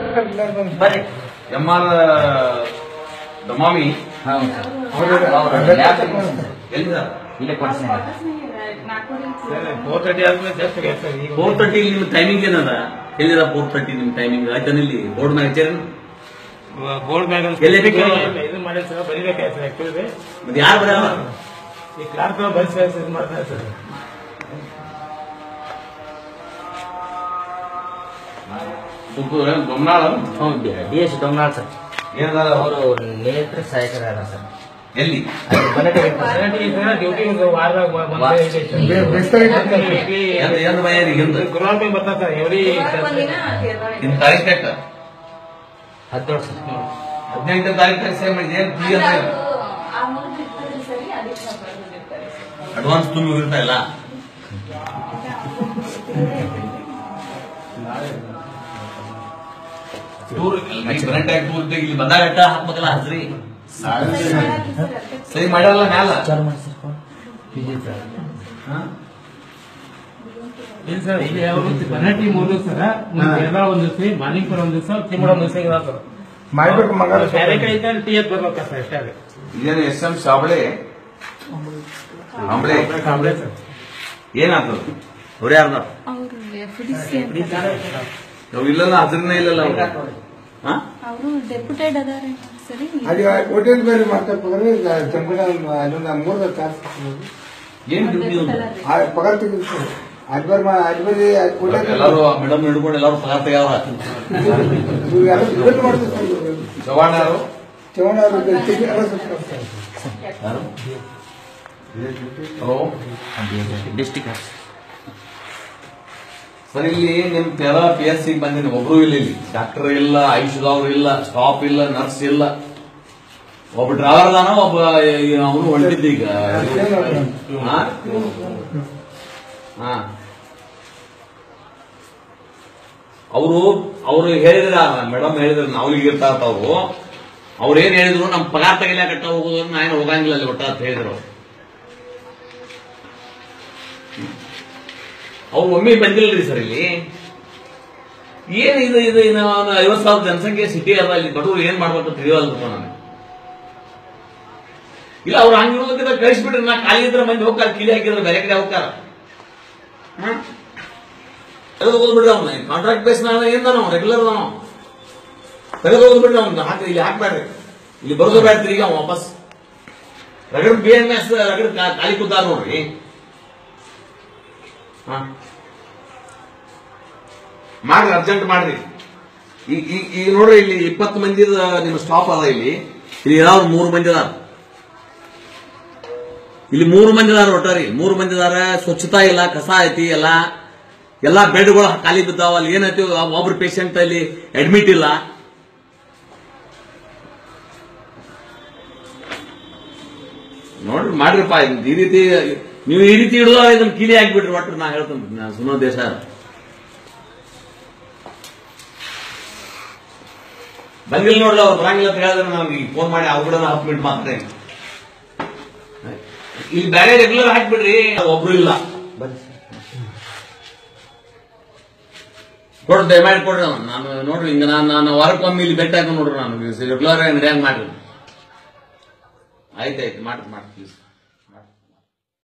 ಬರ್ರಿ M R ದಮಾಮಿ ಹೌದು sir ಅವ್ರ ಲ್ಯಾಬ್ ಎಲ್ಲಿದ್ದಾರೆ ಇಲ್ಲೇ ಕೊಡ್ತೀನಿ ಫೋರ್ ತರ್ಟಿ ಆದ್ಮೇಲೆ ಜಾಸ್ತಿ ಆಗುತ್ತೆ ಈಗ ಫೋರ್ ತರ್ಟಿ ನಿಮ್ ಟೈಮಿಂಗ್ ಏನದ ಎಲ್ಲಿದ ಫೋರ್ ತರ್ಟಿ ನಿಮ್ ಟೈಮಿಂಗ್ ಆಯ್ತಾನ ಇಲ್ಲಿ ಬೋರ್ಡ್ ಮ್ಯಾಗ ಹಚ್ಚಾರ ಬೋರ್ಡ್ ಮ್ಯಾಗ ಎಲ್ಲಿ ಬೇಕು? ಇದು ಮಾಡಿ ಸರ್ ಬರೀಬೇಕಾಯ್ತು ಸರ್ ಆಕ್ಚುಲಿ ಮತ್ತೆ ಯಾರು ಬರ ಈ ಕ್ಲಾರ್ಕ್ ಬಸ್ ಇದು ಮಾಡ್ತಾರೆ ಸರ್ ಬೊಮ್ಮನಾಳ ಹೌದು ಡಿ ಎಸ್ ಡೊಂಗಾಳ್ ಸರ್ ಏನದ ಅವರು ನೇತ್ರ ಸಹಾಯಕರಾದ ಸರ್ ಎಲ್ಲಿ ಅಲ್ಲಿ ಬನ್ನಟ್ಟಿ ಇರ್ತಾರೆ ಸರ್. ಡ್ಯೂಟಿ ವಾರದಾಗ ವಾ- ಎಂತ ಎಂತ ಬಯ್ಯಾರಿ ಹಿಂದ ಗುರುವಾರ ಮೇಲೆ ಬರ್ತಾರೆ ಸರ್ ಎವ್ರಿ ನಿಮ್ ತಾರೀಖ್ ಎಷ್ಟ ಹದಿನೇಳು ಸರ್ ಹದಿನೆಂಟನೇ ತಾರೀಕು ಸೇವ್ ಮಾಡಿದೆ ಏನ್ ಫೀ ಅಂತ ಅಡ್ವಾನ್ಸ್ ತುಂಬಿ ಹೋಗಿರ್ತಾ ಇಲ್ಲ ಟೂರ್ ಕರೆಂಟ್ ಆಗಿ ಟೂರ್ ಇಲ್ಲಿ ಬಂದಾಗ ಅಟ್ಟ ಹಾಕ್ಬೇಕಲ್ಲ ಹಸ್ರಿ ಸರಿ ಮಾಡ್ಯಾರಲ್ಲ ಮ್ಯಾಲ ಚಾಲು ಮಾಡಿ ಸರ್ ಫೋನ್ ವಿಜಯ್ ಸರ್ ಹಾ? ಇಲ್ಲ ಸರ್ ಇಲ್ಲಿ ಅವರು ಬನಾಟಿ ಮೂರು ಸರ್ ಕೇರಳ ಒಂದು ದಿವಸ ಮಾಲಿಂಗ್ಪುರ ಒಂದು ದಿವಸ ತಿಮ್ಮಡ ಒಂದು ದಿವಸ ಇದಾವೆ ಸರ್ ಮಾಡ್ಬೇಕು ಮಂಗಾರ ಬೇರೆ ಕಡೆ ಇದ್ದಲ್ಲಿ ಟಿ ಎತ್ ಬರ್ಬೇಕು ಸರ್ ಅಷ್ಟೇ ಅದು. ಇದೇನು ಎಸ್ ಎಂ ಶಾಬಳೆ ಅಂಬಳೆ ಕಾಂಬ್ಳೆ ಸರ್ ಏನಾಗ್ತದ ಅವ್ರು ಯಾರ್ದಾರ ಅವರು ಎಫ್ ಡಿ ಸಿ ನಾವು ಇಲ್ಲಲ್ಲ ಹಸ್ರನೇ ಇಲ್ಲಲ್ಲ ಅವ್ರು ಹಾ? ಅವರು ಡೆಪ್ಯೂಟೆಡ್ ಅದಾರೆ ಸರಿ ಅದು ಹೋಟೆಲ್ ಬೇರೆ ಮಾತಾಡ್ತಾರೆ ಚಂಪಡ ಅಲ್ಲೊಂದು ಮೂರು ತಾಸು ಏನ್ ಡ್ಯೂಟಿ ಒಂದು ಆ ಪಗಾರ ತೆಗಿತಾರೆ ಅದು ಬೇರೆ ಮಾ ಅದು ಬೇರೆ ಹೋಟೆಲ್ ಎಲ್ಲಾರು ಮೇಡಮ್ ಹಿಡ್ಕೊಂಡು ಎಲ್ಲಾರು ಪಗಾರ ತೆಗ್ಯಾವ ಎಲ್ಲ ಡಿಪೆಂಡ್ ಮಾಡ್ತಾರೆ ಸರ್ ಇವ್ರು. ಚವಾಣ ಯಾರು ಚವಣ ಅವ್ರು ತೆಗಿ ಎಲ್ಲ ಸುತ್ತಾರೆ ಸರ್. ಯಾರು ಹಲೋ ಡಿಸ್ಟಿಕ್ ಸರ್ ಇಲ್ಲಿ ನಿಮ್ ಪೆರ ಪಿ ಎಸ್ ಸಿ ಬಂದಿನಿ ಒಬ್ರು ಇಲ್ಲ ಇಲ್ಲಿ ಡಾಕ್ಟರ್ ಇಲ್ಲ ಆಯುಷದವ್ರು ಇಲ್ಲ ಸ್ಟಾಫ್ ಇಲ್ಲ ನರ್ಸ್ ಇಲ್ಲ ಒಬ್ಬ ಡ್ರೈವರ್ ಅದಾನ ಒಬ್ಬ ಅವನು ಹೊಂಟಿದ್ದ ಈಗ ಹಾ? ಹಾ ಅವರು ಅವರು ಹೇಳಿದ್ರ ಮೇಡಮ್ ಹೇಳಿದ್ರ ನಾವ್ಲಿಗೆ ಇರ್ತಾ ಅವರು ಅವ್ರು ಏನ್ ಹೇಳಿದ್ರು ನಮ್ ಪಗಾರ ತೆಗಿಲಾಕಟ್ಟ ಹೋಗೋದು ನಾ ಏನು ಹೋಗಂಗಿಲ್ಲ ಅಲ್ಲಿ ಒಟ್ಟ ಅಂತ ಹೇಳಿದ್ರು ಅವ್ರು. ಅವ್ರು ಒಮ್ಮೆ ಬಂದಿಲ್ರಿ ಸರ್ ಇಲ್ಲಿ ಏನ್ ಇದು ಇದು ಇನ್ನು ಐವತ್ ಸಾವಿರ ಜನಸಂಖ್ಯೆ ಸಿಟಿ ಅದ ಇಲ್ಲಿ ಬಡವರು ಏನ್ ಮಾಡ್ಬೇಕು ತಿಳಿಯೋಲ್ರಪ್ಪ ನನಗೆ ಇಲ್ಲ ಅವ್ರು ಹಂಗಿರೋದಕ್ಕಿಂತ ಕಳಿಸ್ಬಿಟ್ರೆ ನಾ ಖಾಲಿ ಇದ್ರೆ ಮಂದಿ ಹೋಗ್ತಾರೆ ಕಿಲಿ ಹಾಕಿದ್ರೆ ಬೇರೆ ಕಡೆ ಹೋಗ್ತಾರ ತೆಗೆದು ಹೋಗ್ಬಿಡ್ರಿ ಅವ್ನ ಕಾಂಟ್ರಾಕ್ಟ್ ಬೇಸ್ ನಾನು ಏನ್ ನಾವು ರೆಗ್ಯುಲರ್ ನಾವು ತೆಗೆದು ಹೋಗ್ಬಿಡ್ರಿ ಅವ್ನ ಹಾಕಿ ಇಲ್ಲಿ ಹಾಕ್ಬೇಡ್ರಿ ಇಲ್ಲಿ ಬರೋದು ಬೇಡ್ರಿ ಈಗ ಅವ್ನ್ ವಾಪಸ್ ರಗಡ್ ಬಿ ಎಂ ಎಸ್ ರಗಡ್ ಕಾ- ಖಾಲಿ ಕೂತಾರ ನೋಡ್ರಿ ಹಾ. ಮಾಡ್ರಿ ಅರ್ಜೆಂಟ್ ಮಾಡ್ರಿ ಈಗ ಈಗ ಈಗ ನೋಡ್ರಿ ಇಲ್ಲಿ ಇಪ್ಪತ್ತು ಮಂದಿ ನಿಮ್ಮ ಸ್ಟಾಪ್ ಅದ ಇಲ್ಲಿ ಇಲ್ಲಿ ಯಾವ್ದು ಮೂರು ಮಂದಿ ಅದಾರ ಇಲ್ಲಿ ಮೂರು ಮಂದಿ ಅದಾರ ಒಟ್ಟಾರಿ ಮೂರು ಮಂದಿ ಅದಾರ ಸ್ವಚ್ಛತಾ ಇಲ್ಲ ಕಸ ಐತಿ ಎಲ್ಲ ಎಲ್ಲಾ ಬೆಡ್ಗಳು ಖಾಲಿ ಬಿದ್ದಾವ ಅಲ್ಲಿ ಏನೈತಿ ಒಬ್ರು ಪೇಷಂಟ್ ಅಲ್ಲಿ ಅಡ್ಮಿಟ್ ಇಲ್ಲ ನೋಡ್ರಿ ಮಾಡ್ರಿಪ್ಪ ಇದ್ ಈ ರೀತಿ ನೀವು ಈ ರೀತಿ ಹಿಡಿದು ಇದನ್ನ ಕೀಲಿ ಹಾಕ್ಬಿಟ್ರಿ ಒಟ್ಟು ನಾ ಹೇಳ್ತೇನೆ ನಾ ಸುನೋ ದೇಶ ಬಂದಿಲ್ಲ ನೋಡ್ಲ ಅವ್ರು ಬರಂಗಿಲ್ಲ ಅಂತ ಹೇಳಿದ್ರೆ ನಮ್ಗೆ ಫೋನ್ ಮಾಡಿ ಅವ್ರ ಕೂಡ ಹತ್ತು ಮಿನಿಟ್ ಮಾತಾಡ್ತೇನೆ ಇಲ್ಲಿ ಬೇರೆ ರೆಗ್ಯುಲರ್ ಹಾಕ್ಬಿಡ್ರಿ ಒಬ್ರು ಇಲ್ಲ ಬನ್ನಿ ಸರ್ ಕೊಡ್ರಿ ದಯಮಾಡಿ ಕೊಡ್ರಿ ಅವ್ನು. ನಾನು ನೋಡ್ರಿ ಹಿಂಗ ನಾನು ನಾನು ವಾರಕ್ಕೊಮ್ಮೆ ಇಲ್ಲಿ ಬೆಟ್ಟ ಹಾಕೊಂಡು ನೋಡ್ರಿ ನಾನು ರೆಗ್ಯುಲರ್ ನಡೆಯಂಗ್ ಮಾಡ್ರಿ ಆಯ್ತಾಯ್ತು ಮಾಡ್ರಿ ಮಾಡ್ರಿ ಪ್ಲೀಸ್